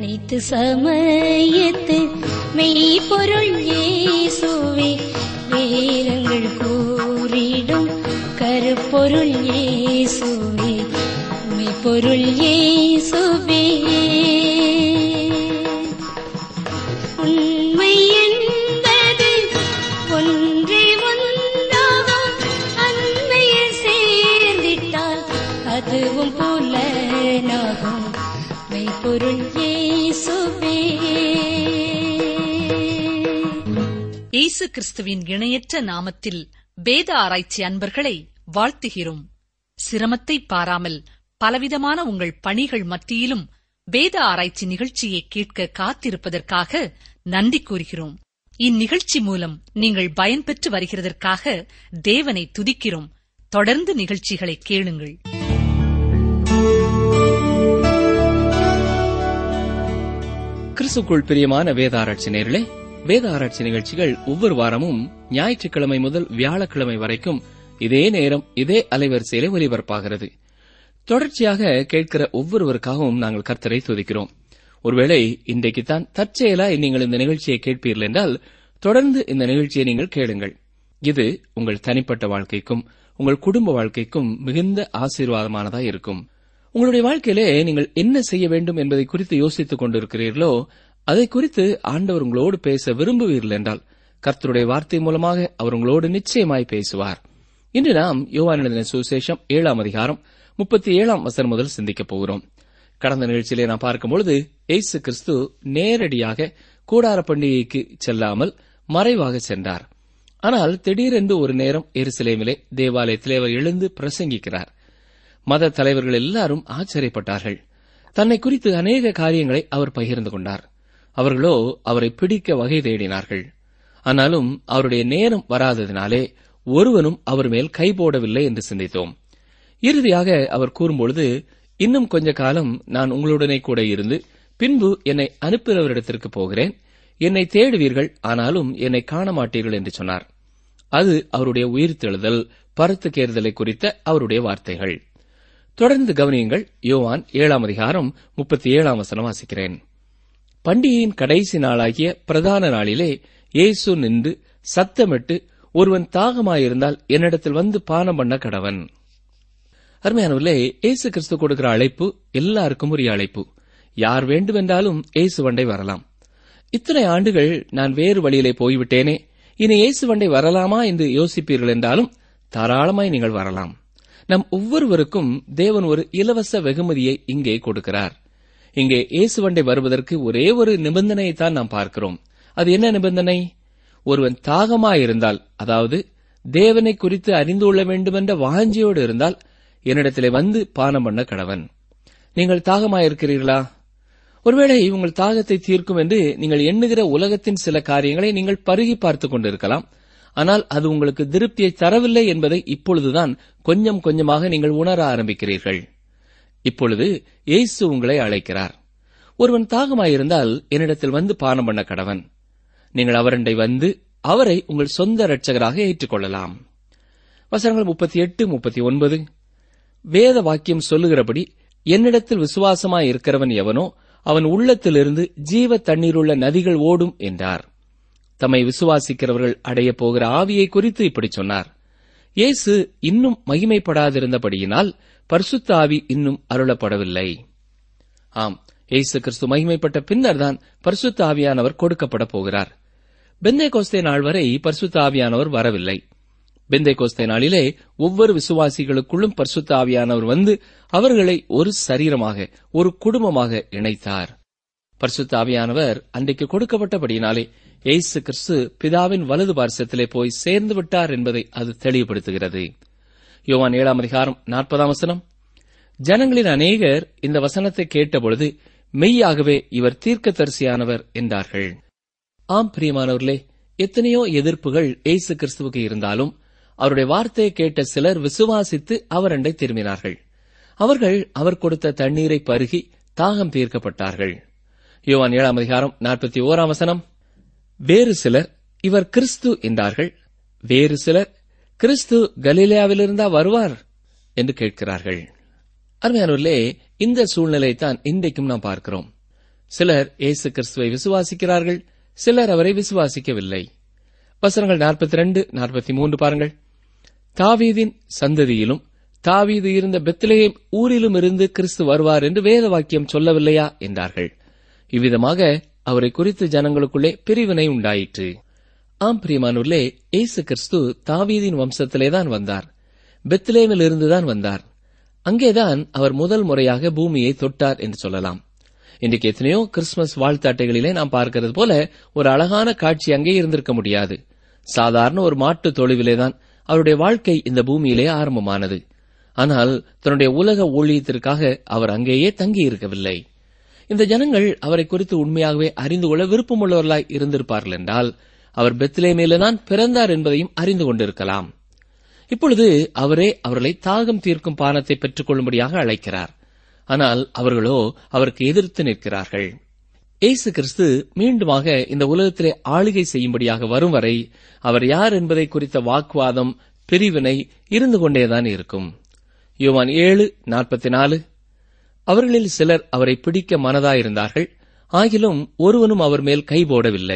அனைத்து சமயத்து மெய்ப்பொருள் இயேசுவே வேதங்கள் கூறிடும் கருப்பொருள் இயேசுவே மெய்ப்பொருள் இயேசுவே உண்மை என்பது ஒன்றே ஒன்றாகும் அன்மையில் சேர்ந்திட்டால் அதுவும் புலனாகும் மெய்ப்பொருள் இயேசுவே இயேசு கிறிஸ்துவின் இணையற்ற நாமத்தில் வேத ஆராய்ச்சி அன்பர்களை வாழ்த்துகிறோம் சிரமத்தை பாராமல் பலவிதமான உங்கள் பணிகள் மத்தியிலும் வேத ஆராய்ச்சி நிகழ்ச்சியை கேட்க காத்திருப்பதற்காக நன்றி கூறுகிறோம் இந்நிகழ்ச்சி மூலம் நீங்கள் பயன்பெற்று வருகிறதற்காக தேவனை துதிக்கிறோம் தொடர்ந்து நிகழ்ச்சிகளை கேளுங்கள் கிறிஸ்துக்குள் பிரியமான வேத ஆராய்ச்சி நேர்களே வேத ஆராய்ச்சி நிகழ்ச்சிகள் ஒவ்வொரு வாரமும் ஞாயிற்றுக்கிழமை முதல் வியாழக்கிழமை வரைக்கும் இதே நேரம் இதே அலைவரிசையிலே ஒலிபரப்பாகிறது தொடர்ச்சியாக கேட்கிற ஒவ்வொருவருக்காகவும் நாங்கள் கர்த்தரை துதிக்கிறோம் ஒருவேளை இன்றைக்குத்தான் தற்செயலா நீங்கள் இந்த நிகழ்ச்சியை கேட்பீர்கள் என்றால் தொடர்ந்து இந்த நிகழ்ச்சியை நீங்கள் கேளுங்கள் இது உங்கள் தனிப்பட்ட வாழ்க்கைக்கும் உங்கள் குடும்ப வாழ்க்கைக்கும் மிகுந்த ஆசீர்வாதமானதா இருக்கும் உங்களுடைய வாழ்க்கையிலே நீங்கள் என்ன செய்ய வேண்டும் என்பதை குறித்து யோசித்துக் கொண்டிருக்கிறீர்களோ அதை குறித்து ஆண்டவர் உங்களோடு பேச விரும்புவீர்கள் என்றால் கர்த்தருடைய வார்த்தை மூலமாக அவர் உங்களோடு நிச்சயமாய் பேசுவார் இன்று நாம் யோவான் எழுதின சுவிசேஷம் ஏழாம் அதிகாரம் முப்பத்தி ஏழாம் வசனம் முதல் சிந்திக்கப் போகிறோம் கடந்த நிகழ்ச்சியிலே நாம் பார்க்கும்பொழுது இயேசு கிறிஸ்து நேரடியாக கூடார பண்டிகைக்கு செல்லாமல் மறைவாக சென்றார் ஆனால் திடீரென்று ஒரு நேரம் எருசலேமிலே தேவாலயத்திலே அவர் எழுந்து பிரசங்கிக்கிறார் மத தலைவர்கள் எல்லாரும் ஆச்சரியப்பட்டார்கள் தன்னை குறித்து அநேக காரியங்களை அவர் பகிர்ந்து கொண்டார் அவர்களோ அவரை பிடிக்க வகை தேடினார்கள் ஆனாலும் அவருடைய நேரம் வராததினாலே ஒருவனும் அவர் மேல் கை போடவில்லை என்று சிந்தித்தோம் இறுதியாக அவர் கூறும்பொழுது இன்னும் கொஞ்ச காலம் நான் உங்களுடனே கூட இருந்து பின்பு என்னை அனுப்புகிறவரிடத்திற்கு போகிறேன் என்னை தேடுவீர்கள் ஆனாலும் என்னை காண மாட்டீர்கள் என்று சொன்னார் அது அவருடைய உயிர்த்தெழுதல் பருத்துக்கேறுதலை குறித்த அவருடைய வார்த்தைகள் தொடர்ந்து கவனியுங்கள் யோவான் ஏழாம் அதிகாரம் முப்பத்தி ஏழாம் வசனம் வாசிக்கிறேன் பண்டிகையின் கடைசி நாளாகிய பிரதான நாளிலே இயேசு நின்று சத்தமிட்டு ஒருவன் தாகமாயிருந்தால் என்னிடத்தில் வந்து பானம் பண்ண கடவன் அருமையானவர்களே இயேசு கிறிஸ்து கொடுக்கிற அழைப்பு எல்லாருக்கும் உரிய அழைப்பு யார் வேண்டுமென்றாலும் இயேசு வண்டை வரலாம் இத்தனை ஆண்டுகள் நான் வேறு வழியிலே போய்விட்டேனே இனி இயேசு வண்டை வரலாமா என்று யோசிப்பீர்கள் என்றாலும் தாராளமாய் நீங்கள் வரலாம் நம் ஒவ்வொருவருக்கும் தேவன் ஒரு இலவச வெகுமதியை இங்கே கொடுக்கிறார் இங்கே இயேசுவண்டை வருவதற்கு ஒரே ஒரு நிபந்தனையை தான் நாம் பார்க்கிறோம் அது என்ன நிபந்தனை ஒருவன் தாகமாயிருந்தால் அதாவது தேவனை குறித்து அறிந்து கொள்ள வேண்டுமென்ற வாஞ்சியோடு இருந்தால் என்னிடத்திலே வந்து பானம் பண்ண கடவன் நீங்கள் தாகமாயிருக்கிறீர்களா ஒருவேளை உங்கள் தாகத்தை தீர்க்கும் என்று நீங்கள் எண்ணுகிற உலகத்தின் சில காரியங்களை நீங்கள் பருகி பார்த்துக் கொண்டிருக்கலாம் ஆனால் அது உங்களுக்கு திருப்தியை தரவில்லை என்பதை இப்பொழுதுதான் கொஞ்சம் கொஞ்சமாக நீங்கள் உணர ஆரம்பிக்கிறீர்கள் இப்பொழுது இயேசு உங்களை அழைக்கிறார் ஒருவன் தாகமாயிருந்தால் என்னிடத்தில் வந்து பானம் பண்ண கடவன் நீங்கள் அவரண்டை வந்து அவரை உங்கள் சொந்த இரட்சகராக ஏற்றுக்கொள்ளலாம் வசனங்கள் முப்பத்தி எட்டு முப்பத்தி ஒன்பது வேத வாக்கியம் சொல்லுகிறபடி என்னிடத்தில் விசுவாசமாய் இருக்கிறவன் எவனோ அவன் உள்ளத்திலிருந்து ஜீவ தண்ணீருள்ள நதிகள் ஓடும் என்றார் தம்மை விசுவாசிக்கிறவர்கள் அடையப் போகிற ஆவியை குறித்து இப்படி சொன்னார் இயேசு இன்னும் மகிமைப்படாதிருந்தபடியினால் பரிசுத்த ஆவி இன்னும் அருளப்படவில்லை ஆம் இயேசு கிறிஸ்து மகிமைப்பட்ட பின்னர்தான் பரிசுத்த ஆவியானவர் கொடுக்கப்பட போகிறார் பெந்தே கோஸ்தே நாள் வரை பரிசுத்த ஆவியானவர் வரவில்லை பெந்தை கோஸ்தே நாளிலே ஒவ்வொரு விசுவாசிகளுக்குள்ளும் பரிசுத்த ஆவியானவர் வந்து அவர்களை ஒரு சரீரமாக ஒரு குடும்பமாக இணைத்தார் பரிசுத்த ஆவியானவர் அன்றைக்கு கொடுக்கப்பட்டபடியினாலே இயேசு கிறிஸ்து பிதாவின் வலது பார்சத்திலே போய் சேர்ந்து விட்டார் என்பதை அது தெளிவுபடுத்துகிறது யோவான் ஏழாம் அதிகாரம் நாற்பதாம் வசனம் ஜனங்களின் அநேகர் இந்த வசனத்தை கேட்டபொழுது மெய்யாகவே இவர் தீர்க்கதரிசியானவர் என்றார்கள் ஆம் பிரியமானவர்களே எத்தனையோ எதிர்ப்புகள் இயேசு கிறிஸ்துவுக்கு இருந்தாலும் அவருடைய வார்த்தையை கேட்ட சிலர் விசுவாசித்து அவரண்டை திரும்பினார்கள் அவர்கள் அவர் கொடுத்த தண்ணீரை பருகி தாகம் தீர்க்கப்பட்டார்கள் யோவான் ஏழாம் அதிகாரம் நாற்பத்தி ஓராம் வசனம் வேறு சிலர் இவர் கிறிஸ்து என்றார்கள் வேறு சிலர் கிறிஸ்து கலிலேயாவிலிருந்தா வருவார் என்று கேட்கிறார்கள் அருமையானவர்களே இந்த சூழ்நிலை தான் இன்றைக்கும் நாம் பார்க்கிறோம் சிலர் இயேசு கிறிஸ்துவை விசுவாசிக்கிறார்கள் சிலர் அவரை விசுவாசிக்கவில்லை வசனங்கள் நாற்பத்தி ரெண்டு நாற்பத்தி மூன்று பாருங்கள் தாவீதின் சந்ததியிலும் தாவீது இருந்த பெத்லேயம் ஊரிலும் இருந்து கிறிஸ்து வருவார் என்று வேத வாக்கியம் சொல்லவில்லையா என்றார்கள் இவ்விதமாக அவரை குறித்து ஜனங்களுக்குள்ளே பிரிவினை உண்டாயிற்று ஆம் பிரியமானூர்லே இயேசு கிறிஸ்து தாவீதின் வம்சத்திலேதான் வந்தார் பெத்லேமில் இருந்துதான் வந்தார் அங்கேதான் அவர் முதல் முறையாக பூமியை தொட்டார் என்று சொல்லலாம் இன்றைக்கு எத்தனையோ கிறிஸ்துமஸ் வாழ்த்தாட்டைகளிலே நாம் பார்க்கிறது போல ஒரு அழகான காட்சி அங்கே இருந்திருக்க முடியாது சாதாரண ஒரு மாட்டு தொழுவிலேதான் அவருடைய வாழ்க்கை இந்த பூமியிலே ஆரம்பமானது ஆனால் தன்னுடைய உலக ஊழியத்திற்காக அவர் அங்கேயே தங்கி இருக்கவில்லை இந்த ஜனங்கள் அவரை குறித்து உண்மையாகவே அறிந்து கொள்ள விருப்பமுள்ளவர்களாய் இருந்திருப்பார்கள் என்றால் அவர் பெத்லேமேலதான் பிறந்தார் என்பதையும் அறிந்து கொண்டிருக்கலாம் இப்பொழுது அவரே அவர்களை தாகம் தீர்க்கும் பானத்தை பெற்றுக் கொள்ளும்படியாக அழைக்கிறார் ஆனால் அவர்களோ அவருக்கு எதிர்த்து நிற்கிறார்கள் இயேசு கிறிஸ்து மீண்டுமாக இந்த உலகத்திலே ஆளுகை செய்யும்படியாக வரும் வரை அவர் யார் என்பதை குறித்த வாக்குவாதம் பிரிவினை இருந்து கொண்டேதான் இருக்கும் யோவான் ஏழு நாற்பத்தி நாலு அவர்களில் சிலர் அவரை பிடிக்க மனதாயிருந்தார்கள் ஆகிலும் ஒருவனும் அவர் மேல் கை போடவில்லை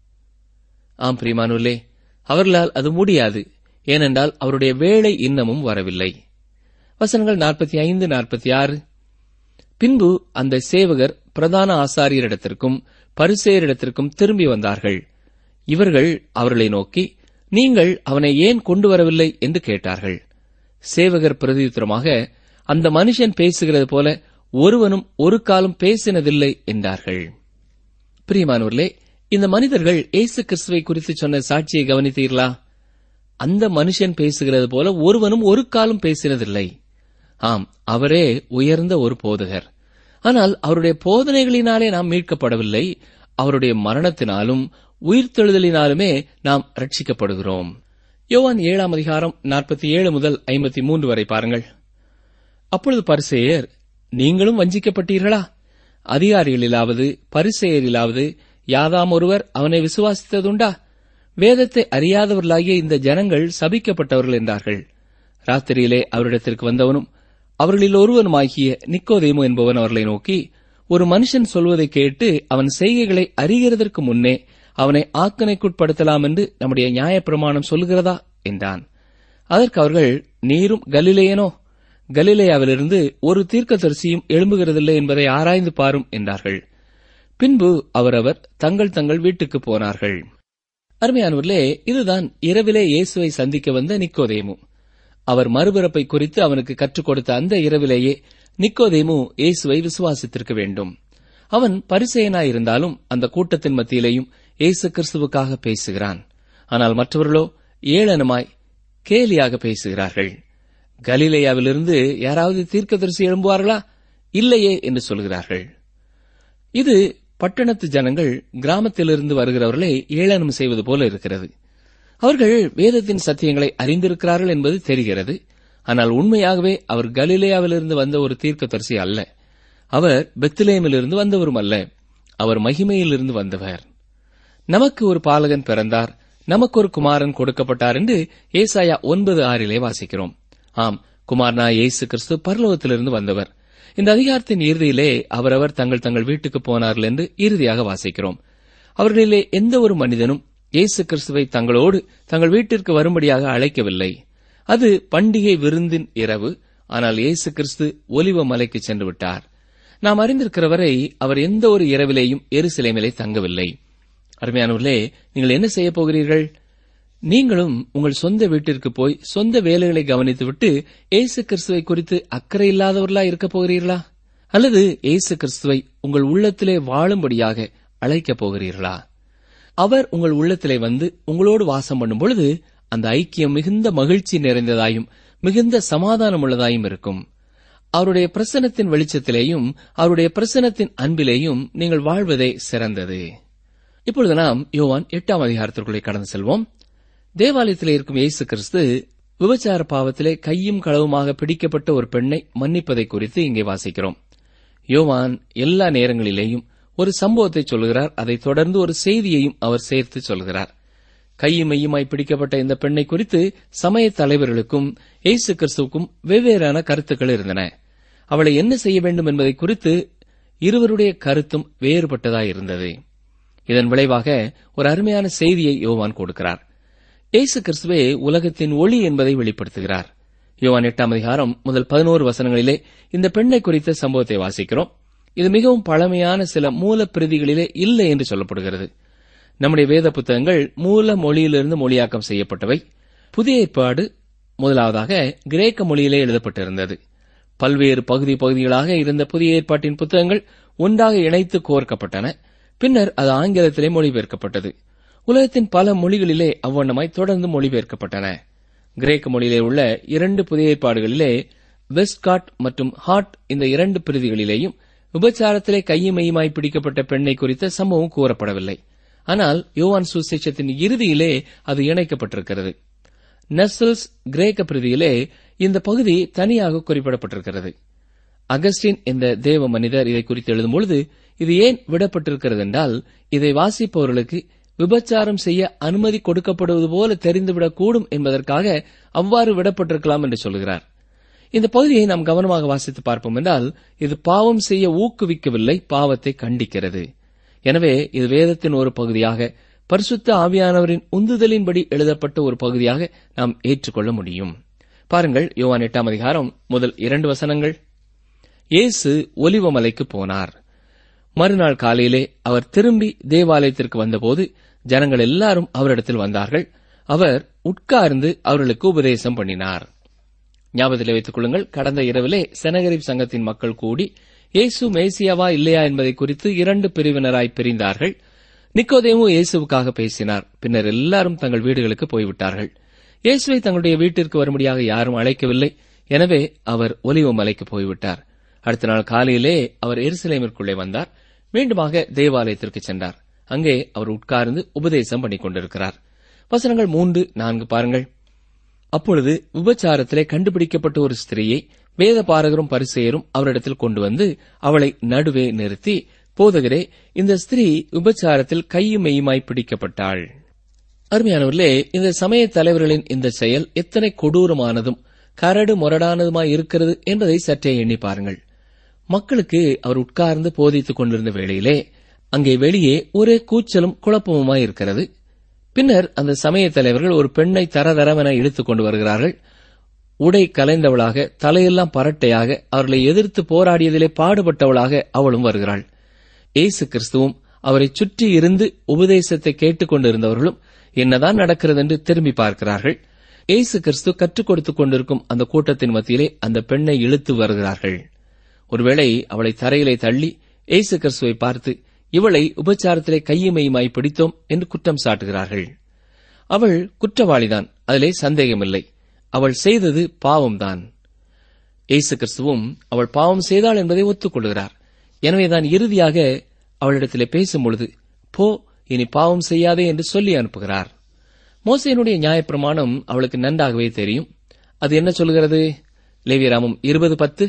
ஆம் பிரிமானுள்ளே அவர்களால் அது முடியாது ஏனென்றால் அவருடைய வேலை இன்னமும் வரவில்லை வசனங்கள் நாற்பத்தி ஐந்து நாற்பத்தி ஆறு பின்பு அந்த சேவகர் பிரதான ஆசாரியரிடத்திற்கும் பரிசேயரிடத்திற்கும் திரும்பி வந்தார்கள் இவர்கள் அவர்களை நோக்கி நீங்கள் அவனை ஏன் கொண்டு வரவில்லை என்று கேட்டார்கள் சேவகர் பிரதியுத்தரமாக அந்த மனுஷன் பேசுகிறது போல ஒருவனும் ஒரு காலம் பேசினதில்லை என்றார்கள் பிரியமானூர்லே இந்த மனிதர்கள் இயேசு கிறிஸ்துவை குறித்து சொன்ன சாட்சியை கவனித்தீர்களா அந்த மனுஷன் பேசுகிறது போல ஒருவனும் ஒரு காலம் பேசினதில்லை ஆம் அவரே உயர்ந்த ஒரு போதகர் ஆனால் அவருடைய போதனைகளினாலே நாம் மீட்கப்படவில்லை அவருடைய மரணத்தினாலும் உயிர்த்தெழுதலினாலுமே நாம் ரட்சிக்கப்படுகிறோம் யோவான் ஏழாம் அதிகாரம் நாற்பத்தி ஏழு முதல் ஐம்பத்தி மூன்று வரை பாருங்கள் அப்பொழுது பரிசேயர் நீங்களும் வஞ்சிக்கப்பட்டீர்களா அதிகாரிகளிலாவது பரிசெயரிலாவது யாதாம் ஒருவர் அவனை விசுவாசித்ததுண்டா வேதத்தை அறியாதவர்களாகிய இந்த ஜனங்கள் சபிக்கப்பட்டவர்கள் என்றார்கள் ராத்திரியிலே அவரிடத்திற்கு வந்தவனும் அவர்களில் ஒருவனுமாகிய நிக்கோதேமு என்பவன் அவர்களை நோக்கி ஒரு மனுஷன் சொல்வதை கேட்டு அவன் செய்கைகளை அறிகிறதற்கு முன்னே அவனை ஆக்கணைக்குட்படுத்தலாம் என்று நம்முடைய நியாயப்பிரமாணம் சொல்கிறதா என்றான் அதற்கு அவர்கள் நீரும் கலிலேயனோ கலிலேயாவிலிருந்து ஒரு தீர்க்கதரிசியும் எழும்புகிறதில்லை என்பதை ஆராய்ந்து பாரும் என்றார்கள் பின்பு அவரவர் தங்கள் தங்கள் வீட்டுக்கு போனார்கள் அருமையானவர்களே இதுதான் இரவிலே இயேசுவை சந்திக்க வந்த நிக்கோதேமு அவர் மறுபிறப்பை குறித்து அவனுக்கு கற்றுக் கொடுத்த அந்த இரவிலேயே நிக்கோதேமு இயேசுவை விசுவாசித்திருக்க வேண்டும் அவன் பரிசெயனாயிருந்தாலும் அந்த கூட்டத்தின் மத்தியிலேயும் இயேசு கிறிஸ்துவுக்காக பேசுகிறான் ஆனால் மற்றவர்களோ ஏளனமாய் கேலியாக பேசுகிறார்கள் கலிலேயாவிலிருந்து யாராவது தீர்க்கதரிசி எழும்புவார்களா இல்லையே என்று சொல்கிறார்கள் இது பட்டணத்து ஜனங்கள் கிராமத்திலிருந்து வருகிறவர்களை ஏளனம் செய்வது போல இருக்கிறது அவர்கள் வேதத்தின் சத்தியங்களை அறிந்திருக்கிறார்கள் என்பது தெரிகிறது ஆனால் உண்மையாகவே அவர் கலிலேயாவிலிருந்து வந்த ஒரு தீர்க்கதரிசி அல்ல அவர் பெத்திலேமிலிருந்து வந்தவரும் அல்ல அவர் மகிமையிலிருந்து வந்தவர் நமக்கு ஒரு பாலகன் பிறந்தார் நமக்கு ஒரு குமாரன் கொடுக்கப்பட்டார் என்று ஏசாயா ஒன்பது ஆறிலே வாசிக்கிறோம் ஆம் குமார்னா இயேசு கிறிஸ்து பரலோகத்திலிருந்து வந்தவர் இந்த அதிகாரத்தின் இறுதியிலே அவரவர் தங்கள் தங்கள் வீட்டுக்கு போனார்கள் என்று இறுதியாக வாசிக்கிறோம் அவர்களிலே எந்த ஒரு மனிதனும் இயேசு கிறிஸ்துவை தங்களோடு தங்கள் வீட்டிற்கு வரும்படியாக அழைக்கவில்லை அது பண்டிகை விருந்தின் இரவு ஆனால் இயேசு கிறிஸ்து ஒலிவ மலைக்கு சென்று விட்டார் நாம் அறிந்திருக்கிறவரை அவர் எந்த ஒரு இரவிலேயும் எருசலேமிலே தங்கவில்லை அருமையானவர்களே நீங்கள் என்ன செய்யப் போகிறீர்கள் நீங்களும் உங்கள் சொந்த வீட்டிற்கு போய் சொந்த வேலைகளை கவனித்துவிட்டு இயேசு கிறிஸ்துவை குறித்து அக்கறை இல்லாதவர்களா இருக்கப் போகிறீர்களா அல்லது இயேசு கிறிஸ்துவை உங்கள் உள்ளத்திலே வாழும்படியாக அழைக்கப் போகிறீர்களா அவர் உங்கள் உள்ளத்திலே வந்து உங்களோடு வாசம் பண்ணும் பொழுது அந்த ஐக்கியம் மிகுந்த மகிழ்ச்சி நிறைந்ததாயும் மிகுந்த சமாதானம் உள்ளதாயும் இருக்கும் அவருடைய பிரசனத்தின் வெளிச்சத்திலேயும் அவருடைய பிரசனத்தின் அன்பிலேயும் நீங்கள் வாழ்வதே சிறந்தது இப்பொழுது நாம் யோவான் எட்டாம் அதிகாரத்திற்குள்ளே கடந்து செல்வோம் தேவாலயத்திலே இருக்கும் இயேசு கிறிஸ்து விபச்சார பாவத்திலே கையும் களவுமாக பிடிக்கப்பட்ட ஒரு பெண்ணை மன்னிப்பதை குறித்து இங்கே வாசிக்கிறோம் யோவான் எல்லா நேரங்களிலேயும் ஒரு சம்பவத்தை சொல்கிறார் அதைத் தொடர்ந்து ஒரு செய்தியையும் அவர் சேர்த்து சொல்கிறார் கையும் மையுமாய் பிடிக்கப்பட்ட இந்த பெண்ணை குறித்து சமய தலைவர்களுக்கும் இயேசு கிறிஸ்துவுக்கும் வெவ்வேறான கருத்துக்கள் இருந்தன அவளை என்ன செய்ய வேண்டும் என்பதை குறித்து இருவருடைய கருத்தும் வேறுபட்டதாயிருந்தது இதன் விளைவாக ஒரு அருமையான செய்தியை யோவான் கொடுக்கிறார் இயேசு கிறிஸ்துவே உலகத்தின் ஒளி என்பதை வெளிப்படுத்துகிறார் யோவான் எட்டாம் அதிகாரம் முதல் பதினோரு வசனங்களிலே இந்த பெண்ணை குறித்த சம்பவத்தை வாசிக்கிறோம் இது மிகவும் பழமையான சில மூல பிரதிகளிலே இல்லை என்று சொல்லப்படுகிறது நம்முடைய வேத புத்தகங்கள் மூல மொழியிலிருந்து மொழியாக்கம் செய்யப்பட்டவை புதிய ஏற்பாடு முதலாவதாக கிரேக்க மொழியிலே எழுதப்பட்டிருந்தது பல்வேறு பகுதி பகுதிகளாக இருந்த புதிய ஏற்பாட்டின் புத்தகங்கள் ஒன்றாக இணைத்து கோர்க்கப்பட்டன பின்னர் அது ஆங்கிலத்திலே மொழிபெயர்க்கப்பட்டது உலகத்தின் பல மொழிகளிலே அவ்வண்ணமாய் தொடர்ந்து மொழிபெயர்க்கப்பட்டன கிரேக்க மொழியிலே உள்ள இரண்டு புதிய ஏற்பாடுகளிலே வெஸ்ட்காட் மற்றும் ஹாட் இந்த இரண்டு பிரதிகளிலேயும் விபச்சாரத்திலே கையும் மையுமாய் பிடிக்கப்பட்ட பெண்ணை குறித்த சம்பவம் கூறப்படவில்லை ஆனால் யோவான் சுசேஷத்தின் இறுதியிலே அது இணைக்கப்பட்டிருக்கிறது நெசல்ஸ் கிரேக்க பிரதியிலே இந்த பகுதி தனியாக குறிப்பிடப்பட்டிருக்கிறது அகஸ்டின் என்ற தேவ மனிதர் இதை குறித்து எழுதும்பொழுது இது ஏன் விடப்பட்டிருக்கிறது என்றால் இதை வாசிப்பவர்களுக்கு விபச்சாரம் செய்ய அனுமதி கொடுக்கப்படுவது போல தெரிந்துவிடக்கூடும் என்பதற்காக அவ்வாறு விடப்பட்டிருக்கலாம் என்று சொல்கிறார் இந்த பகுதியை நாம் கவனமாக வாசித்து பார்ப்போம் என்றால் இது பாவம் செய்ய ஊக்குவிக்கவில்லை பாவத்தை கண்டிக்கிறது எனவே இது வேதத்தின் ஒரு பகுதியாக பரிசுத்த ஆவியானவரின் உந்துதலின்படி எழுதப்பட்ட ஒரு பகுதியாக நாம் ஏற்றுக்கொள்ள முடியும் பாருங்கள் யோவான் எட்டாம் அதிகாரம் முதல் இரண்டு வசனங்கள் இயேசு ஒலிவமலைக்கு போனார் மறுநாள் காலையிலே அவர் திரும்பி தேவாலயத்திற்கு வந்தபோது ஜனங்கள் எல்லாரும் அவரிடத்தில் வந்தார்கள் அவர் உட்கார்ந்து அவர்களுக்கு உபதேசம் பண்ணினார் ஞாபகத்தில் வைத்துக் கொள்ளுங்கள் கடந்த இரவிலே செனகரிப் சங்கத்தின் மக்கள் கூடி இயேசு மேசியாவா இல்லையா என்பதை குறித்து இரண்டு பிரிவினராய் பிரிந்தார்கள் நிக்கோதேமு இயேசுவுக்காக பேசினார் பின்னர் எல்லாரும் தங்கள் வீடுகளுக்கு போய்விட்டார்கள் இயேசுவை தங்களுடைய வீட்டிற்கு வரும்படியாக யாரும் அழைக்கவில்லை எனவே அவர் ஒலிவ மலைக்கு போய்விட்டார் அடுத்த நாள் காலையிலே அவர் எருசலேமிற்குள்ளே வந்தார் மீண்டுமாக தேவாலயத்திற்கு சென்றார் அங்கே அவர் உட்கார்ந்து உபதேசம் பண்ணிக் கொண்டிருக்கிறார் வசனங்கள் மூன்று நான்கு பாருங்கள் அப்பொழுது விபச்சாரத்திலே கண்டுபிடிக்கப்பட்ட ஒரு ஸ்திரீயை வேத பாரகரும் பரிசெயரும் அவரிடத்தில் கொண்டு வந்து அவளை நடுவே நிறுத்தி போதகரே இந்த ஸ்திரீ விபச்சாரத்தில் கையும் மெய்யுமாய் பிடிக்கப்பட்டாள் அருமையானவர்களே இந்த சமய தலைவர்களின் இந்த செயல் எத்தனை கொடூரமானதும் கரடு முரடானதுமாய் இருக்கிறது என்பதை சற்றே எண்ணி பாருங்கள் மக்களுக்கு அவர் உட்கார்ந்து போதித்துக் கொண்டிருந்த வேளையிலே அங்கே வெளியே ஒரே கூச்சலும் குழப்பமுமாய் இருக்கிறது பின்னர் அந்த சமய தலைவர்கள் ஒரு பெண்ணை தரதரவென இழுத்துக் கொண்டு வருகிறார்கள் உடை கலைந்தவளாக தலையெல்லாம் பரட்டையாக அவர்களை எதிர்த்து போராடியதிலே பாடுபட்டவளாக அவளும் வருகிறாள் இயேசு கிறிஸ்துவும் அவரை சுற்றி இருந்து உபதேசத்தை கேட்டுக் கொண்டிருந்தவர்களும் என்னதான் நடக்கிறது என்று திரும்பி பார்க்கிறார்கள் இயேசு கிறிஸ்து கற்றுக் கொடுத்துக் கொண்டிருக்கும் அந்த கூட்டத்தின் மத்தியிலே அந்த பெண்ணை இழுத்து வருகிறார்கள் ஒருவேளை அவளை தரையிலே தள்ளி இயேசு கிறிஸ்துவை பார்த்து இவளை உபச்சாரத்திலே கையுமையுமாய் பிடித்தோம் என்று குற்றம் சாட்டுகிறார்கள் அவள் குற்றவாளிதான் அதிலே சந்தேகமில்லை அவள் செய்தது பாவம்தான் இயேசு கிறிஸ்துவும் அவள் பாவம் செய்தாள் என்பதை ஒத்துக்கொள்கிறார் எனவேதான் இறுதியாக அவளிடத்திலே பேசும்பொழுது போ இனி பாவம் செய்யாதே என்று சொல்லி அனுப்புகிறார் மோசையனுடைய நியாயப்பிரமாணம் அவளுக்கு நன்றாகவே தெரியும் அது என்ன சொல்கிறது லேவியராமம் இருபது பத்து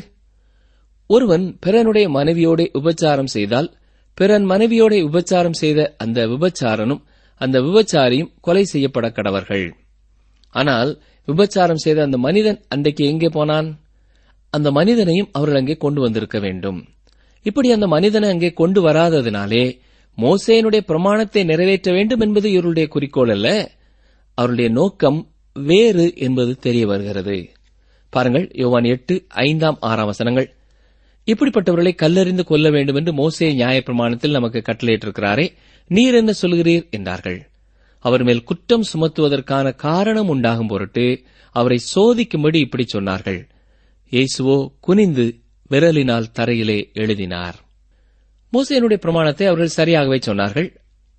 ஒருவன் பிறனுடைய மனைவியோட உபச்சாரம் செய்தால் பிறன் மனைவியோட உபச்சாரம் செய்த அந்த விபச்சாரனும் அந்த விபச்சாரியும் கொலை செய்யப்பட கடவர்கள் ஆனால் விபச்சாரம் செய்த அந்த மனிதன் அன்றைக்கு எங்கே போனான் அந்த மனிதனையும் அவர்கள் அங்கே கொண்டு வந்திருக்க வேண்டும் இப்படி அந்த மனிதனை அங்கே கொண்டு வராததினாலே மோசேனுடைய பிரமாணத்தை நிறைவேற்ற வேண்டும் என்பது இவருடைய குறிக்கோள் அல்ல அவருடைய நோக்கம் வேறு என்பது தெரிய வருகிறது பாருங்கள் யோவான் எட்டு ஐந்தாம் ஆறாம் வசனங்கள் இப்படிப்பட்டவர்களை கல்லறிந்து கொல்ல வேண்டும் என்று மோசே நியாயப்பிரமாணத்தில் நமக்கு கட்டளையிட்டிருக்கிறாரே நீர் என்ன சொல்கிறீர் என்றார்கள் அவர் மேல் குற்றம் சுமத்துவதற்கான காரணம் உண்டாகும் பொருட்டு அவரை சோதிக்கும்படி இப்படி சொன்னார்கள் இயேசுவோ குனிந்து விரலினால் தரையிலே எழுதினார் மோசேனுடைய பிரமாணத்தை அவர்கள் சரியாகவே சொன்னார்கள்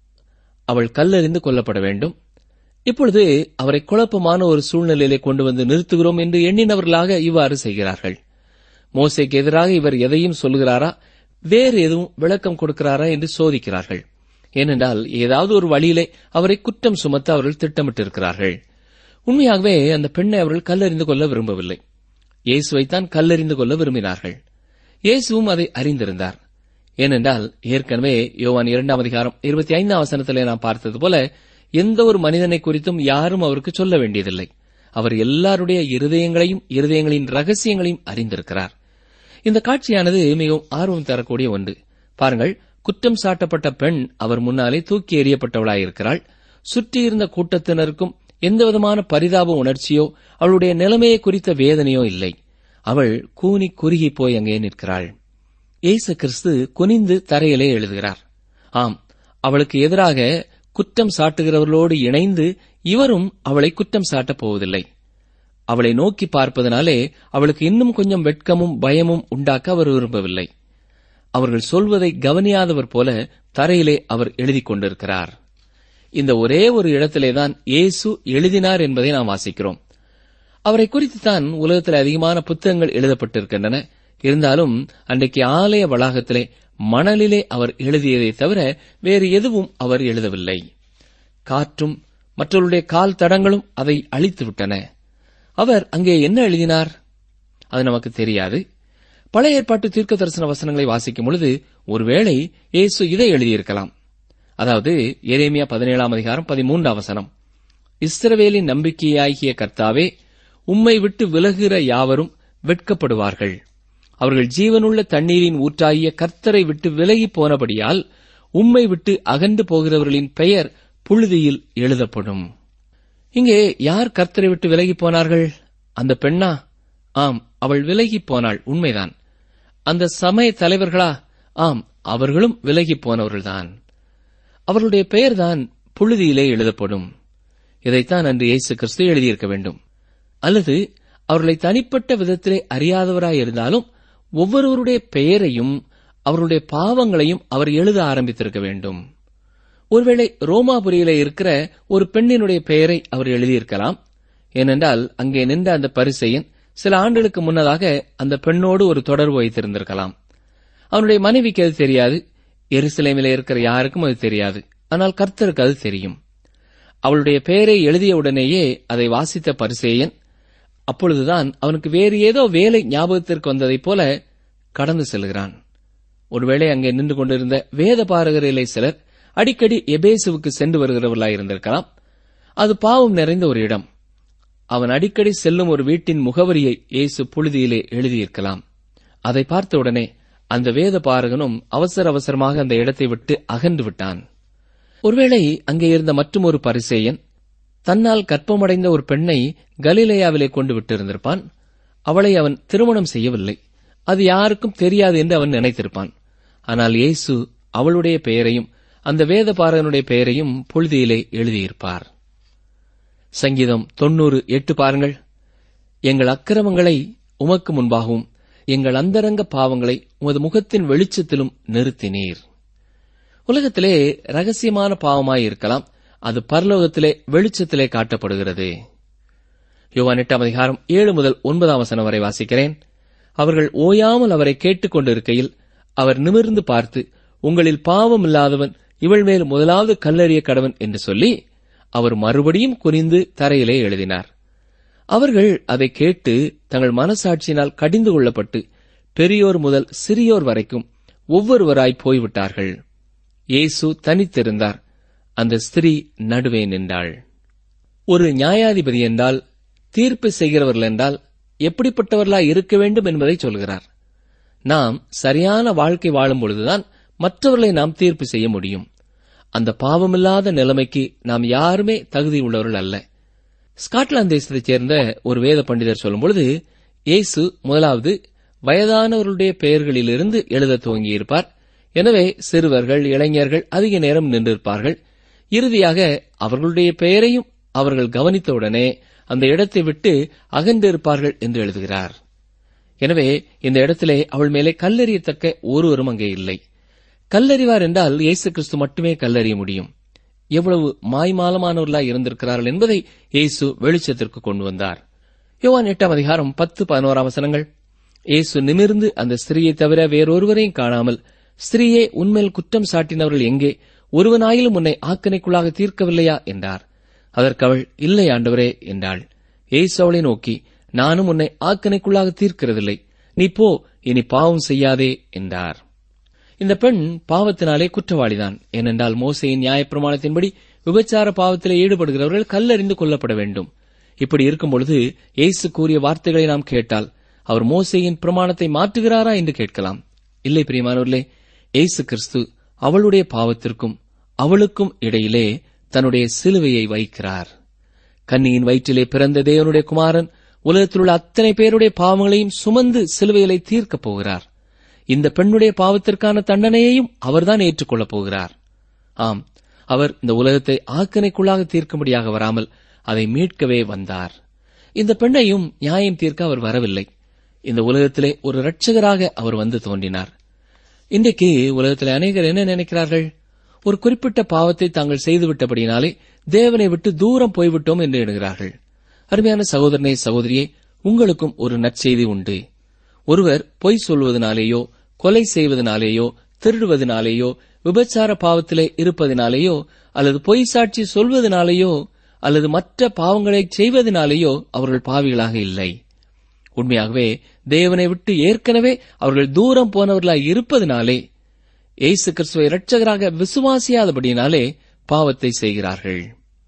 அவள் கல்லறிந்து கொல்லப்பட வேண்டும் இப்பொழுது அவரை குழப்பமான ஒரு சூழ்நிலையிலே கொண்டு வந்து நிறுத்துகிறோம் என்று எண்ணினவர்களாக இவ்வாறு செய்கிறார்கள் மோசைக்கு எதிராக இவர் எதையும் சொல்கிறாரா வேறு எதுவும் விளக்கம் கொடுக்கிறாரா என்று சோதிக்கிறார்கள் ஏனென்றால் ஏதாவது ஒரு வழியிலே அவரை குற்றம் சுமத்த அவர்கள் திட்டமிட்டிருக்கிறார்கள் உண்மையாகவே அந்த பெண்ணை அவர்கள் கல்லறிந்து கொள்ள விரும்பவில்லை இயேசுவைத்தான் கல்லறிந்து கொள்ள விரும்பினார்கள் இயேசுவும் அதை அறிந்திருந்தார் ஏனென்றால் ஏற்கனவே யோவான் இரண்டாம் அதிகாரம் இருபத்தி ஐந்தாம் வசனத்திலே நாம் பார்த்தது போல எந்த ஒரு மனிதனை குறித்தும் யாரும் அவருக்கு சொல்ல வேண்டியதில்லை அவர் எல்லாருடைய இருதயங்களையும் இருதயங்களின் ரகசியங்களையும் அறிந்திருக்கிறார் இந்த காட்சியானது மிகவும் ஆர்வம் தரக்கூடிய ஒன்று பாருங்கள் குற்றம் சாட்டப்பட்ட பெண் அவர் முன்னாலே தூக்கி எறியப்பட்டவளாயிருக்கிறாள் சுற்றியிருந்த கூட்டத்தினருக்கும் எந்தவிதமான பரிதாப உணர்ச்சியோ அவளுடைய நிலைமையை குறித்த வேதனையோ இல்லை அவள் கூனி குறுகி போய் அங்கே நிற்கிறாள் இயேசு கிறிஸ்து குனிந்து தரையிலே எழுதுகிறார் ஆம் அவளுக்கு எதிராக குற்றம் சாட்டுகிறவர்களோடு இணைந்து இவரும் அவளை குற்றம் சாட்டப் போவதில்லை அவளை நோக்கி பார்ப்பதனாலே அவளுக்கு இன்னும் கொஞ்சம் வெட்கமும் பயமும் உண்டாக்க அவர் விரும்பவில்லை அவர்கள் சொல்வதை கவனியாதவர் போல தரையிலே அவர் எழுதிக் கொண்டிருக்கிறார் இந்த ஒரே ஒரு இடத்திலேதான் இயேசு எழுதினார் என்பதை நாம் வாசிக்கிறோம் அவரை குறித்துத்தான் உலகத்தில் அதிகமான புத்தகங்கள் எழுதப்பட்டிருக்கின்றன இருந்தாலும் அன்றைக்கு ஆலய வளாகத்திலே மணலிலே அவர் எழுதியதை தவிர வேறு எதுவும் அவர் எழுதவில்லை காற்றும் மற்றவருடைய கால் தடங்களும் அதை அழித்துவிட்டன அவர் அங்கே என்ன எழுதினார் அது நமக்கு தெரியாது பழைய ஏற்பாட்டு தீர்க்க தரிசன வசனங்களை வாசிக்கும் பொழுது ஒருவேளை இயேசு இதை எழுதியிருக்கலாம் அதாவது எரேமியா பதினேழாம் அதிகாரம் பதிமூன்றாம் வசனம் இஸ்ரவேலின் நம்பிக்கையாகிய கர்த்தாவே உம்மை விட்டு விலகுகிற யாவரும் வெட்கப்படுவார்கள் அவர்கள் ஜீவனுள்ள தண்ணீரின் ஊற்றாகிய கர்த்தரை விட்டு விலகி போனபடியால் உம்மை விட்டு அகன்று போகிறவர்களின் பெயர் புழுதியில் எழுதப்படும் இங்கே யார் கர்த்தரை விட்டு விலகி போனார்கள் அந்த பெண்ணா ஆம் அவள் விலகி போனாள் உண்மைதான் அந்த சமய தலைவர்களா ஆம் அவர்களும் விலகி போனவர்கள்தான் அவர்களுடைய பெயர்தான் புழுதியிலே எழுதப்படும் இதைத்தான் அன்று இயேசு கிறிஸ்து எழுதியிருக்க வேண்டும் அல்லது அவர்களை தனிப்பட்ட விதத்திலே அறியாதவராயிருந்தாலும் ஒவ்வொருவருடைய பெயரையும் அவர்களுடைய பாவங்களையும் அவர் எழுத ஆரம்பித்திருக்க வேண்டும் ஒருவேளை ரோமாபுரியிலே இருக்கிற ஒரு பெண்ணினுடைய பெயரை அவர் எழுதியிருக்கலாம் ஏனென்றால் அங்கே நின்ற அந்த பரிசெயன் சில ஆண்டுகளுக்கு முன்னதாக அந்த பெண்ணோடு ஒரு தொடர்பு வைத்திருந்திருக்கலாம் அவனுடைய மனைவிக்கு அது தெரியாது எருசலேமிலே இருக்கிற யாருக்கும் அது தெரியாது ஆனால் கர்த்தருக்கு அது தெரியும் அவளுடைய பெயரை எழுதிய உடனேயே அதை வாசித்த பரிசேயன் அப்பொழுதுதான் அவனுக்கு வேறு ஏதோ வேலை ஞாபகத்திற்கு வந்ததைப் போல கடந்து செல்கிறான் ஒருவேளை அங்கே நின்று கொண்டிருந்த வேத பாரகரிலே சிலர் அடிக்கடி எபேசுவுக்கு சென்று வருகிறவர்களாயிருந்திருக்கலாம் அது பாவம் நிறைந்த ஒரு இடம் அவன் அடிக்கடி செல்லும் ஒரு வீட்டின் முகவரியை இயேசு புழுதியிலே எழுதியிருக்கலாம் அதை பார்த்த உடனே அந்த வேத பாரகனும் அவசர அவசரமாக அந்த இடத்தை விட்டு அகன்று விட்டான் ஒருவேளை அங்கே இருந்த மற்றும் ஒரு பரிசேயன் தன்னால் கற்பமடைந்த ஒரு பெண்ணை கலிலேயாவிலே கொண்டு விட்டிருந்திருப்பான் அவளை அவன் திருமணம் செய்யவில்லை அது யாருக்கும் தெரியாது என்று அவன் நினைத்திருப்பான் ஆனால் இயேசு அவளுடைய பெயரையும் அந்த வேத பாரகனுடைய பெயரையும் புழுதியிலே எழுதியிருப்பார் சங்கீதம் தொன்னூறு எட்டு பாருங்கள் எங்கள் அக்கிரமங்களை உமக்கு முன்பாகவும் எங்கள் அந்தரங்க பாவங்களை உமது முகத்தின் வெளிச்சத்திலும் நிறுத்தினீர் உலகத்திலே ரகசியமான பாவமாய் இருக்கலாம் அது பரலோகத்திலே வெளிச்சத்திலே காட்டப்படுகிறது யோவான் எட்டாம் அதிகாரம் ஏழு முதல் ஒன்பதாம் வசனம் வரை வாசிக்கிறேன் அவர்கள் ஓயாமல் அவரை கேட்டுக் கொண்டிருக்கையில் அவர் நிமிர்ந்து பார்த்து உங்களில் பாவம் இல்லாதவன் இவள் மேல் முதலாவது கல்லறிய கடவன் என்று சொல்லி அவர் மறுபடியும் குனிந்து தரையிலே எழுதினார் அவர்கள் அதை கேட்டு தங்கள் மனசாட்சியினால் கடிந்து கொள்ளப்பட்டு பெரியோர் முதல் சிறியோர் வரைக்கும் ஒவ்வொருவராய் போய்விட்டார்கள் இயேசு தனித்திருந்தார் அந்த ஸ்திரீ நடுவே நின்றாள் ஒரு நியாயாதிபதி என்றால் தீர்ப்பு செய்கிறவர்கள் என்றால் எப்படிப்பட்டவர்களாய் இருக்க வேண்டும் என்பதை சொல்கிறார் நாம் சரியான வாழ்க்கை வாழும் பொழுதுதான் மற்றவர்களை நாம் தீர்ப்பு செய்ய முடியும் அந்த பாவமில்லாத நிலைமைக்கு நாம் யாருமே தகுதி உள்ளவர்கள் அல்ல ஸ்காட்லாந்து தேசத்தைச் சேர்ந்த ஒரு வேத பண்டிதர் சொல்லும்பொழுது இயேசு முதலாவது வயதானவர்களுடைய பெயர்களிலிருந்து எழுத துவங்கியிருப்பார் எனவே சிறுவர்கள் இளைஞர்கள் அதிக நேரம் நின்றிருப்பார்கள் இறுதியாக அவர்களுடைய பெயரையும் அவர்கள் கவனித்தவுடனே அந்த இடத்தை விட்டு அகன்றிருப்பார்கள் என்று எழுதுகிறார் எனவே இந்த இடத்திலே அவள் மேலே கல்லெறியத்தக்க ஒருவரும் அங்கே இல்லை கல்லறிவார் என்றால் இயேசு கிறிஸ்து மட்டுமே கல்லறிய முடியும் எவ்வளவு மாய்மாலமானவர்களாய் இருந்திருக்கிறார்கள் என்பதை இயேசு வெளிச்சத்திற்கு கொண்டு வந்தார் யோவான் எட்டாம் அதிகாரம் பத்து பதினோராம் வசனங்கள் இயேசு நிமிர்ந்து அந்த ஸ்திரீயை தவிர வேறொருவரையும் காணாமல் ஸ்திரீயே உன்மேல் குற்றம் சாட்டினவர்கள் எங்கே ஒருவனாயிலும் உன்னை ஆக்கனைக்குள்ளாக தீர்க்கவில்லையா என்றார் அதற்கு அவள் இல்லை ஆண்டவரே என்றாள் இயேசு அவளை நோக்கி நானும் உன்னை ஆக்கனைக்குள்ளாக தீர்க்கிறதில்லை நீ போ இனி பாவம் செய்யாதே என்றார் இந்த பெண் பாவத்தினாலே குற்றவாளிதான் ஏனென்றால் மோசையின் நியாயப்பிரமாணத்தின்படி விபச்சார பாவத்திலே ஈடுபடுகிறவர்கள் கல்லறிந்து கொல்லப்பட வேண்டும் இப்படி இருக்கும் பொழுது இயேசு கூறிய வார்த்தைகளை நாம் கேட்டால் அவர் மோசேயின் பிரமாணத்தை மாற்றுகிறாரா என்று கேட்கலாம் இல்லை பிரியமானவர்களே இயேசு கிறிஸ்து அவளுடைய பாவத்திற்கும் அவளுக்கும் இடையிலே தன்னுடைய சிலுவையை வைக்கிறார் கன்னியின் வயிற்றிலே பிறந்த தேவனுடைய குமாரன் உலகத்தில் உள்ள அத்தனை பேருடைய பாவங்களையும் சுமந்து சிலுவைகளை தீர்க்கப் போகிறார் இந்த பெண்ணுடைய பாவத்திற்கான தண்டனையையும் அவர்தான் ஏற்றுக்கொள்ளப் போகிறார் ஆம் அவர் இந்த உலகத்தை ஆக்கனைக்குள்ளாக தீர்க்கும்படியாக வராமல் அதை மீட்கவே வந்தார் இந்த பெண்ணையும் நியாயம் தீர்க்க அவர் வரவில்லை இந்த உலகத்திலே ஒரு இரட்சகராக அவர் வந்து தோன்றினார் இன்றைக்கு உலகத்தில் அநேகர் என்ன நினைக்கிறார்கள் ஒரு குறிப்பிட்ட பாவத்தை தாங்கள் செய்துவிட்டபடினாலே தேவனை விட்டு தூரம் போய்விட்டோம் என்று எண்ணுகிறார்கள் அருமையான சகோதரனே சகோதரியே உங்களுக்கும் ஒரு நற்செய்தி உண்டு ஒருவர் பொய் சொல்வதனாலேயோ கொலை செய்வதனாலேயோ திருடுவதனாலேயோ விபச்சார பாவத்திலே இருப்பதினாலேயோ அல்லது பொய் சாட்சி சொல்வதனாலேயோ அல்லது மற்ற பாவங்களை செய்வதனாலேயோ அவர்கள் பாவிகளாக இல்லை உண்மையாகவே தேவனை விட்டு ஏற்கனவே அவர்கள் தூரம் போனவர்களாய் இருப்பதினாலே இயேசு கிறிஸ்துவை இரட்சகராக விசுவாசியாதபடினாலே பாவத்தை செய்கிறார்கள்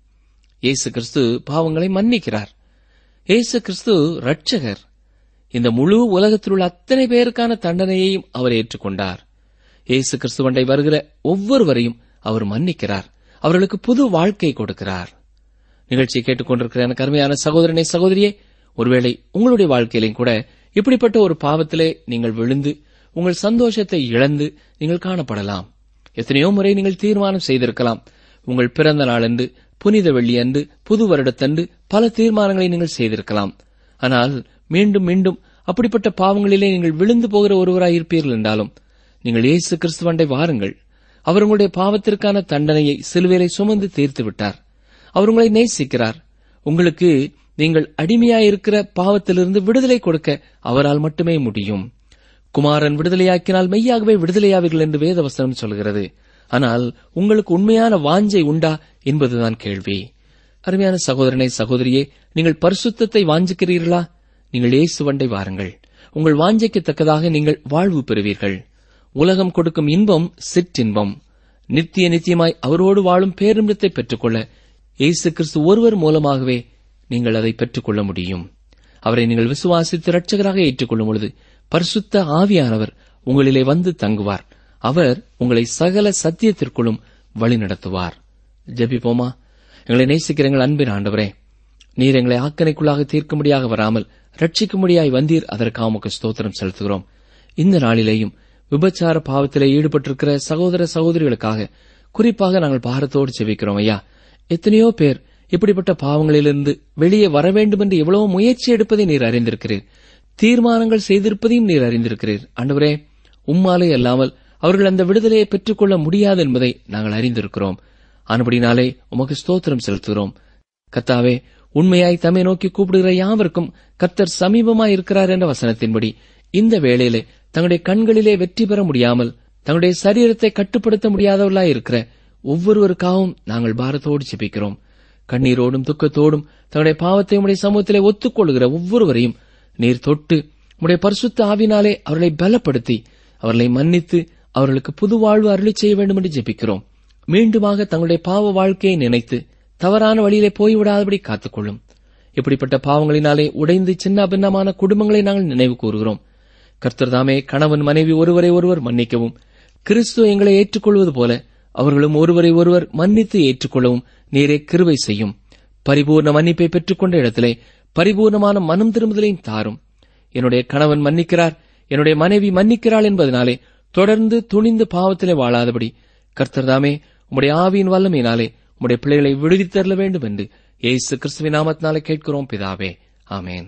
இயேசு கிறிஸ்து பாவங்களை மன்னிக்கிறார் இயேசு கிறிஸ்து இரட்சகர் இந்த முழு உலகத்தில் உள்ள அத்தனை பேருக்கான தண்டனையையும் அவர் ஏற்றுக்கொண்டார் இயேசு கிறிஸ்துவண்டை வருகிற ஒவ்வொருவரையும் அவர் மன்னிக்கிறார் அவர்களுக்கு புது வாழ்க்கை கொடுக்கிறார் நிகழ்ச்சியை கேட்டுக்கொண்டிருக்கிற எனக்கு அருமையான சகோதரனை சகோதரியே ஒருவேளை உங்களுடைய வாழ்க்கையிலும் கூட இப்படிப்பட்ட ஒரு பாவத்திலே நீங்கள் விழுந்து உங்கள் சந்தோஷத்தை இழந்து நீங்கள் காணப்படலாம் எத்தனையோ முறை நீங்கள் தீர்மானம் செய்திருக்கலாம் உங்கள் பிறந்த நாளன்று புனித வெள்ளியன்று புது வருடத்தன்று பல தீர்மானங்களை நீங்கள் செய்திருக்கலாம் ஆனால் மீண்டும் மீண்டும் அப்படிப்பட்ட பாவங்களிலே நீங்கள் விழுந்து போகிற ஒருவராய் இருப்பீர்கள் என்றாலும் நீங்கள் இயேசு கிறிஸ்துவண்டை வாருங்கள் அவர் உங்களுடைய பாவத்திற்கான தண்டனையை சிலுவையிலே சுமந்து தீர்த்து விட்டார் அவர் உங்களை நேசிக்கிறார் உங்களுக்கு நீங்கள் அடிமையாயிருக்கிற பாவத்திலிருந்து விடுதலை கொடுக்க அவரால் மட்டுமே முடியும் குமாரன் விடுதலையாக்கினால் மெய்யாகவே விடுதலையாவீர்கள் என்று வேதவசனம் சொல்கிறது ஆனால் உங்களுக்கு உண்மையான வாஞ்சை உண்டா என்பதுதான் கேள்வி அருமையான சகோதரனை சகோதரியே நீங்கள் பரிசுத்தத்தை வாஞ்சிக்கிறீர்களா நீங்கள் இயேசுவண்டை வாருங்கள் உங்கள் வாஞ்சைக்கு தக்கதாக நீங்கள் வாழ்வு பெறுவீர்கள் உலகம் கொடுக்கும் இன்பம் சிற்றின்பம் நித்திய நித்தியமாய் அவரோடு வாழும் பேரின்பத்தை பெற்றுக்கொள்ள இயேசு கிறிஸ்து ஒருவர் மூலமாகவே நீங்கள் அதை பெற்றுக்கொள்ள முடியும் அவரை நீங்கள் விசுவாசித்து இரட்சகராக ஏற்றுக்கொள்ளும் பொழுது பரிசுத்த ஆவியானவர் உங்களிலே வந்து தங்குவார் அவர் உங்களை சகல சத்தியத்திற்குள்ளும் வழிநடத்துவார் ஜெபிப்போமா எங்களை நேசிக்கிற எங்கள் அன்பின் ஆண்டவரே நீர் எங்களை ஆக்கனைக்குள்ளாக தீர்க்கும்படியாக வராமல் ரட்சிக்கும்படியாய் வந்தீர் அதற்காக உமக்கு ஸ்தோத்திரம் செலுத்துகிறோம் இந்த நாளிலேயும் விபச்சார பாவத்திலே ஈடுபட்டிருக்கிற சகோதர சகோதரிகளுக்காக குறிப்பாக நாங்கள் பாரத்தோடு செவிக்கிறோம் ஐயா எத்தனையோ பேர் இப்படிப்பட்ட பாவங்களிலிருந்து வெளியே வர வேண்டும் என்று எவ்வளவு முயற்சி எடுப்பதை நீர் அறிந்திருக்கிறீர் தீர்மானங்கள் செய்திருப்பதையும் நீர் அறிந்திருக்கிறீர் ஆண்டவரே உம்மாலே அல்லாமல் அவர்கள் அந்த விடுதலையை பெற்றுக்கொள்ள முடியாது என்பதை நாங்கள் அறிந்திருக்கிறோம் ஆனபடினாலே உமக்கு ஸ்தோத்திரம் செலுத்துகிறோம் கத்தாவே உண்மையாய் தம்மை நோக்கி கூப்பிடுகிற யாவருக்கும் கர்த்தர் சமீபமாய் இருக்கிறார் என்ற வசனத்தின்படி இந்த வேளையிலே தங்களுடைய கண்களிலே வெற்றி பெற முடியாமல் தங்களுடைய சரீரத்தை கட்டுப்படுத்த முடியாதவர்களாய் இருக்கிற ஒவ்வொருவருக்காகவும் நாங்கள் பாரத்தோடு ஜெபிக்கிறோம் கண்ணீரோடும் துக்கத்தோடும் தங்களுடைய பாவத்தை உடைய சமூகத்திலே ஒத்துக்கொள்கிற ஒவ்வொருவரையும் நீர் தொட்டு உடைய பரிசுத்த ஆவினாலே அவர்களை பலப்படுத்தி அவர்களை மன்னித்து அவர்களுக்கு புது வாழ்வு அருளி செய்ய வேண்டும் என்று ஜெபிக்கிறோம் மீண்டுமாக தங்களுடைய பாவ வாழ்க்கையை நினைத்து தவறான வழியிலே போய்விடாதபடி காத்துக்கொள்ளும் இப்படிப்பட்ட பாவங்களினாலே உடைந்து சின்ன பின்னமான குடும்பங்களை நாங்கள் நினைவு கூறுகிறோம் கர்த்தர் தாமே கணவன் மனைவி ஒருவரை ஒருவர் மன்னிக்கவும் கிறிஸ்து எங்களை ஏற்றுக்கொள்வது போல அவர்களும் ஒருவரை ஒருவர் மன்னித்து ஏற்றுக்கொள்ளவும் நீரே கிருவை செய்யும் பரிபூர்ண மன்னிப்பை பெற்றுக்கொண்ட இடத்திலே பரிபூர்ணமான மனம் திரும்புதலையும் தாரும் என்னுடைய கணவன் மன்னிக்கிறார் என்னுடைய மனைவி மன்னிக்கிறாள் என்பதனாலே தொடர்ந்து துணிந்து பாவத்திலே வாழாதபடி கர்த்தர்தாமே உம்முடைய ஆவியின் வல்லமையினாலே உம்முடைய பிள்ளைகளை விடுவித்தரல வேண்டும் என்று இயேசு கிறிஸ்துவின் நாமத்தினாலே கேட்கிறோம் பிதாவே ஆமேன்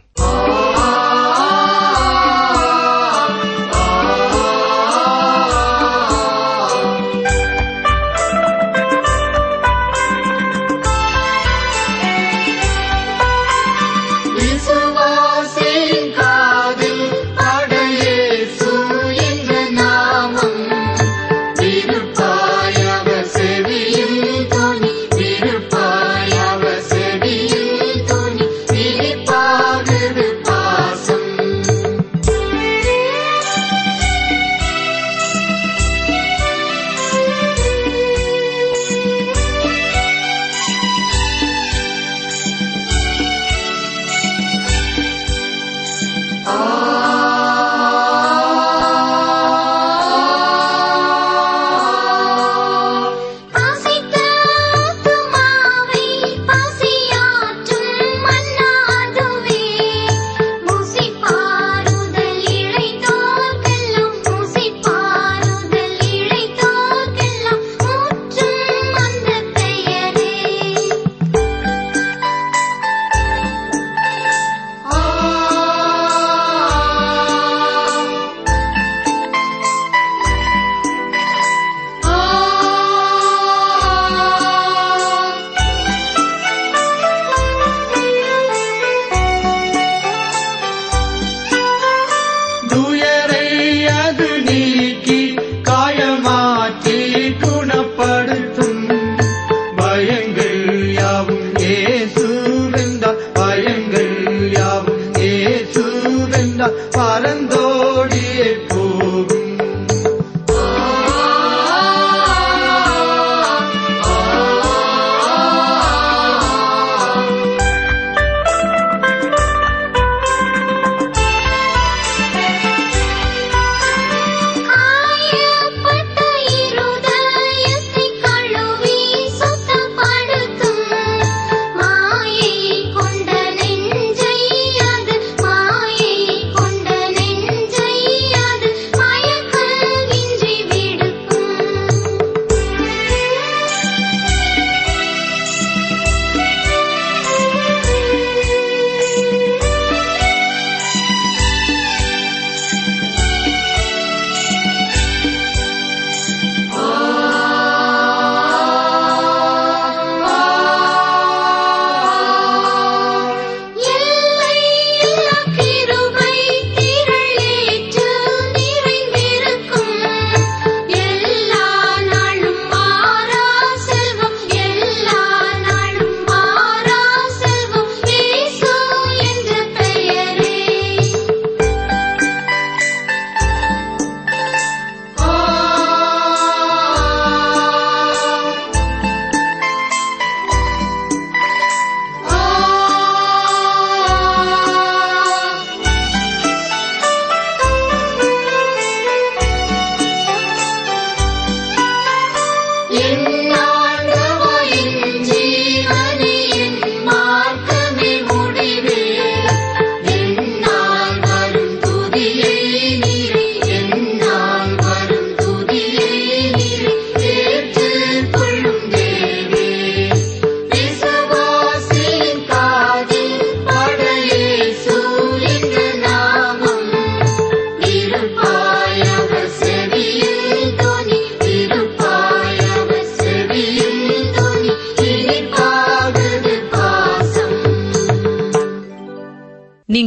விசுவாசின் காதில் அடையேசு என்ற நாமம் விருப்பாயவ செவியில் துணி விருப்பாயவ செவியில் துணி இனிப்பாகுது பா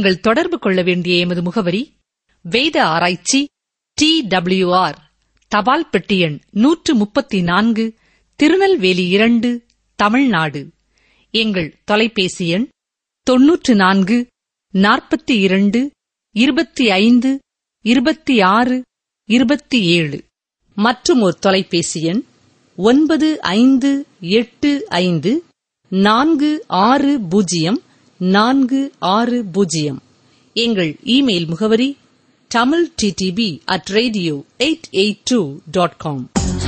நீங்கள் தொடர்பு கொள்ள வேண்டிய எமது முகவரி வேத ஆராய்ச்சி டி ஆர் தபால் பெட்டி எண் நூற்று முப்பத்தி நான்கு திருநெல்வேலி இரண்டு தமிழ்நாடு எங்கள் தொலைபேசி எண் தொன்னூற்று நான்கு நாற்பத்தி இரண்டு இருபத்தி ஐந்து இருபத்தி ஆறு இருபத்தி ஏழு மற்றும் ஒரு தொலைபேசி எண் ஒன்பது ஐந்து எட்டு ஐந்து நான்கு ஆறு பூஜ்ஜியம் நான்கு ஆறு பூஜ்ஜியம் எங்கள் இமெயில் முகவரி Tamil TDP at radio eight eight two dot com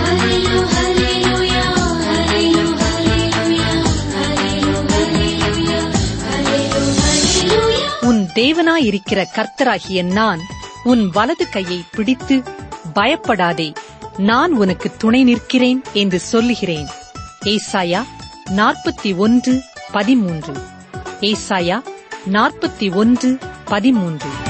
உன் தேவனாயிருக்கிற கர்த்தராகிய நான் உன் வலது கையை பிடித்து பயப்படாதே நான் உனக்கு துணை நிற்கிறேன் என்று சொல்லுகிறேன் ஏசாயா நாற்பத்தி ஒன்று பதிமூன்று ஏசாயா நாற்பத்தி ஒன்று பதிமூன்று